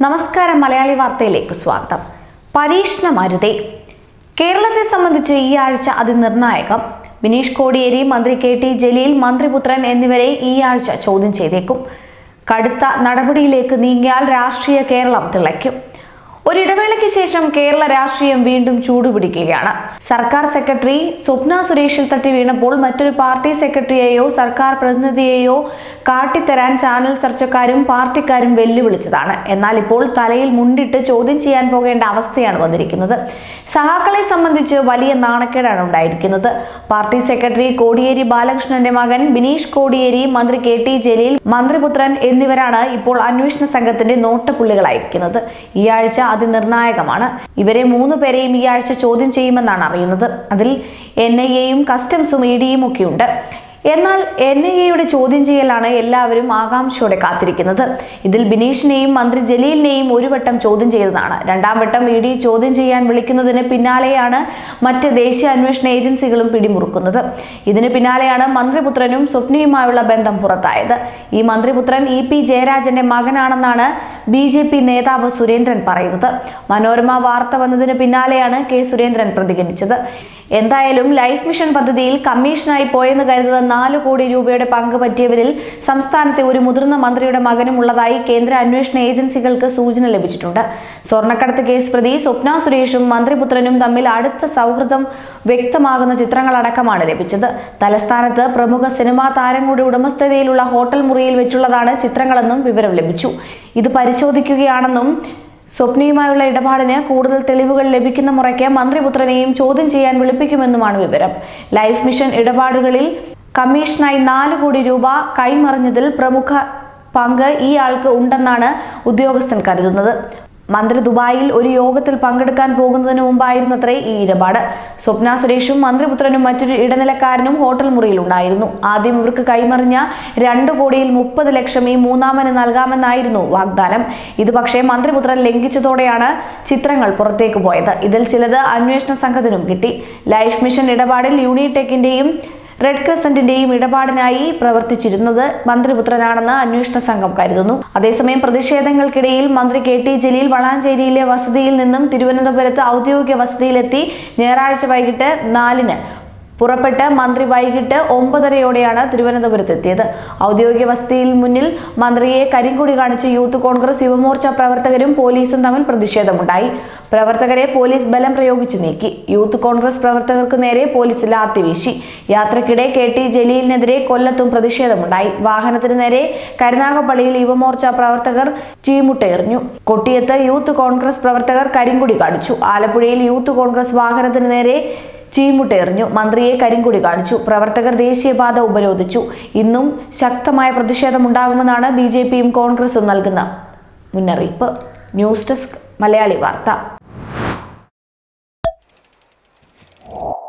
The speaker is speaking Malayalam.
നമസ്കാരം മലയാളി വാർത്തയിലേക്ക് സ്വാഗതം പരീക്ഷണം അരുതേ കേരളത്തെ സംബന്ധിച്ച് ഈ ആഴ്ച അതിനിർണായകം ബിനീഷ് കോടിയേരി മന്ത്രി കെ ടി ജലീൽ മന്ത്രിപുത്രൻ എന്നിവരെ ഈ ആഴ്ച ചോദ്യം ചെയ്തേക്കും കടുത്ത നടപടിയിലേക്ക് നീങ്ങിയാൽ രാഷ്ട്രീയ കേരളം തിളയ്ക്കും ഒരിടവേളയ്ക്ക് ശേഷം കേരള രാഷ്ട്രീയം വീണ്ടും ചൂടുപിടിക്കുകയാണ് സർക്കാർ സെക്രട്ടറി സ്വപ്ന സുരേഷിൽ തട്ടി വീണപ്പോൾ മറ്റൊരു പാർട്ടി സെക്രട്ടറിയെയോ സർക്കാർ പ്രതിനിധിയെയോ കാട്ടിത്തരാൻ ചാനൽ ചർച്ചക്കാരും പാർട്ടിക്കാരും വെല്ലുവിളിച്ചതാണ് എന്നാൽ ഇപ്പോൾ തലയിൽ മുണ്ടിട്ട് ചോദ്യം ചെയ്യാൻ പോകേണ്ട അവസ്ഥയാണ് വന്നിരിക്കുന്നത് സഹാക്കളെ സംബന്ധിച്ച് വലിയ നാണക്കേടാണ് ഉണ്ടായിരിക്കുന്നത് പാർട്ടി സെക്രട്ടറി കോടിയേരി ബാലകൃഷ്ണന്റെ മകൻ ബിനീഷ് കോടിയേരി മന്ത്രി കെ ടി ജലീൽ മന്ത്രിപുത്രൻ എന്നിവരാണ് ഇപ്പോൾ അന്വേഷണ സംഘത്തിന്റെ നോട്ടപ്പുള്ളികളായിരിക്കുന്നത് ഈ ആഴ്ച അതിനിർണായകമാണ് ഇവരെ മൂന്നു പേരെയും ഈ ആഴ്ച ചോദ്യം ചെയ്യുമെന്നാണ് അറിയുന്നത് അതിൽ എൻ ഐ എയും കസ്റ്റംസും ഇ ഡിയും ഒക്കെയുണ്ട് എന്നാൽ എൻ ഐ എയുടെ ചോദ്യം ചെയ്യലാണ് എല്ലാവരും ആകാംക്ഷയോടെ കാത്തിരിക്കുന്നത് ഇതിൽ ബിനീഷിനെയും മന്ത്രി ജലീലിനെയും ഒരു വട്ടം ചോദ്യം ചെയ്തതാണ് രണ്ടാം വട്ടം ഇ ഡി ചോദ്യം ചെയ്യാൻ വിളിക്കുന്നതിന് പിന്നാലെയാണ് മറ്റ് ദേശീയ അന്വേഷണ ഏജൻസികളും പിടിമുറുക്കുന്നത് ഇതിന് പിന്നാലെയാണ് മന്ത്രിപുത്രനും സ്വപ്നയുമായുള്ള ബന്ധം പുറത്തായത് ഈ മന്ത്രിപുത്രൻ ഇ പി ജയരാജന്റെ മകനാണെന്നാണ് ബി ജെ പി നേതാവ് സുരേന്ദ്രൻ പറയുന്നത് മനോരമ വാർത്ത വന്നതിന് പിന്നാലെയാണ് കെ സുരേന്ദ്രൻ പ്രതികരിച്ചത് എന്തായാലും ലൈഫ് മിഷൻ പദ്ധതിയിൽ കമ്മീഷനായി പോയെന്ന് കരുതുന്ന നാല് കോടി രൂപയുടെ പങ്ക് പറ്റിയവരിൽ സംസ്ഥാനത്തെ ഒരു മുതിർന്ന മന്ത്രിയുടെ മകനും ഉള്ളതായി കേന്ദ്ര അന്വേഷണ ഏജൻസികൾക്ക് സൂചന ലഭിച്ചിട്ടുണ്ട് സ്വർണ്ണക്കടത്ത് കേസ് പ്രതി സ്വപ്ന സുരേഷും മന്ത്രിപുത്രനും തമ്മിൽ അടുത്ത സൗഹൃദം വ്യക്തമാകുന്ന ചിത്രങ്ങളടക്കമാണ് ലഭിച്ചത് തലസ്ഥാനത്ത് പ്രമുഖ സിനിമാ താരങ്ങളുടെ ഉടമസ്ഥതയിലുള്ള ഹോട്ടൽ മുറിയിൽ വെച്ചുള്ളതാണ് ചിത്രങ്ങളെന്നും വിവരം ലഭിച്ചു ഇത് പരിശോധിക്കുകയാണെന്നും സ്വപ്നയുമായുള്ള ഇടപാടിന് കൂടുതൽ തെളിവുകൾ ലഭിക്കുന്ന മുറയ്ക്ക് മന്ത്രിപുത്രനെയും ചോദ്യം ചെയ്യാൻ വിളിപ്പിക്കുമെന്നുമാണ് വിവരം ലൈഫ് മിഷൻ ഇടപാടുകളിൽ കമ്മീഷനായി നാല് കോടി രൂപ കൈമറിഞ്ഞതിൽ പ്രമുഖ പങ്ക് ഈ ആൾക്ക് ഉണ്ടെന്നാണ് ഉദ്യോഗസ്ഥൻ കരുതുന്നത് മന്ത്രി ദുബായിൽ ഒരു യോഗത്തിൽ പങ്കെടുക്കാൻ പോകുന്നതിന് മുമ്പായിരുന്നത്രേ ഈ ഇടപാട് സ്വപ്ന സുരേഷും മന്ത്രിപുത്രനും മറ്റൊരു ഇടനിലക്കാരനും ഹോട്ടൽ മുറിയിൽ ഉണ്ടായിരുന്നു ആദ്യം ഇവർക്ക് കൈമറിഞ്ഞ രണ്ട് കോടിയിൽ മുപ്പത് ലക്ഷം ഈ മൂന്നാമന് നൽകാമെന്നായിരുന്നു വാഗ്ദാനം ഇത് പക്ഷേ മന്ത്രിപുത്രൻ ലംഘിച്ചതോടെയാണ് ചിത്രങ്ങൾ പുറത്തേക്ക് പോയത് ഇതിൽ ചിലത് അന്വേഷണ സംഘത്തിനും കിട്ടി ലൈഫ് മിഷൻ ഇടപാടിൽ യൂണിടെക്കിന്റെയും റെഡ് ക്രസന്റിന്റെയും ഇടപാടിനായി പ്രവർത്തിച്ചിരുന്നത് മന്ത്രിപുത്രനാണെന്ന് അന്വേഷണ സംഘം കരുതുന്നു അതേസമയം പ്രതിഷേധങ്ങൾക്കിടയിൽ മന്ത്രി കെ ടി ജലീൽ വളാഞ്ചേരിയിലെ വസതിയിൽ നിന്നും തിരുവനന്തപുരത്ത് ഔദ്യോഗിക വസതിയിലെത്തി ഞായറാഴ്ച വൈകിട്ട് നാലിന് പുറപ്പെട്ട് മന്ത്രി വൈകിട്ട് ഒമ്പതരയോടെയാണ് തിരുവനന്തപുരത്ത് എത്തിയത് ഔദ്യോഗിക വസതിയിൽ മുന്നിൽ മന്ത്രിയെ കരിങ്കൊടി കാണിച്ച് യൂത്ത് കോൺഗ്രസ് യുവമോർച്ച പ്രവർത്തകരും പോലീസും തമ്മിൽ പ്രതിഷേധമുണ്ടായി പ്രവർത്തകരെ പോലീസ് ബലം പ്രയോഗിച്ച് നീക്കി യൂത്ത് കോൺഗ്രസ് പ്രവർത്തകർക്ക് നേരെ പോലീസ് ലാത്തി വീശി യാത്രക്കിടെ കെ ടി ജലീലിനെതിരെ കൊല്ലത്തും പ്രതിഷേധമുണ്ടായി വാഹനത്തിന് നേരെ കരുനാഗപ്പള്ളിയിൽ യുവമോർച്ച പ്രവർത്തകർ ചീമുട്ടെറിഞ്ഞു കൊട്ടിയത്ത് യൂത്ത് കോൺഗ്രസ് പ്രവർത്തകർ കരിങ്കൊടി കാണിച്ചു ആലപ്പുഴയിൽ യൂത്ത് കോൺഗ്രസ് വാഹനത്തിന് നേരെ ചീമുട്ടെറിഞ്ഞു മന്ത്രിയെ കരിങ്കൊടി കാണിച്ചു പ്രവർത്തകർ ദേശീയപാത ഉപരോധിച്ചു ഇന്നും ശക്തമായ പ്രതിഷേധമുണ്ടാകുമെന്നാണ് ബി ജെ പിയും കോൺഗ്രസും നൽകുന്ന മുന്നറിയിപ്പ് ന്യൂസ് ഡെസ്ക് മലയാളി വാർത്ത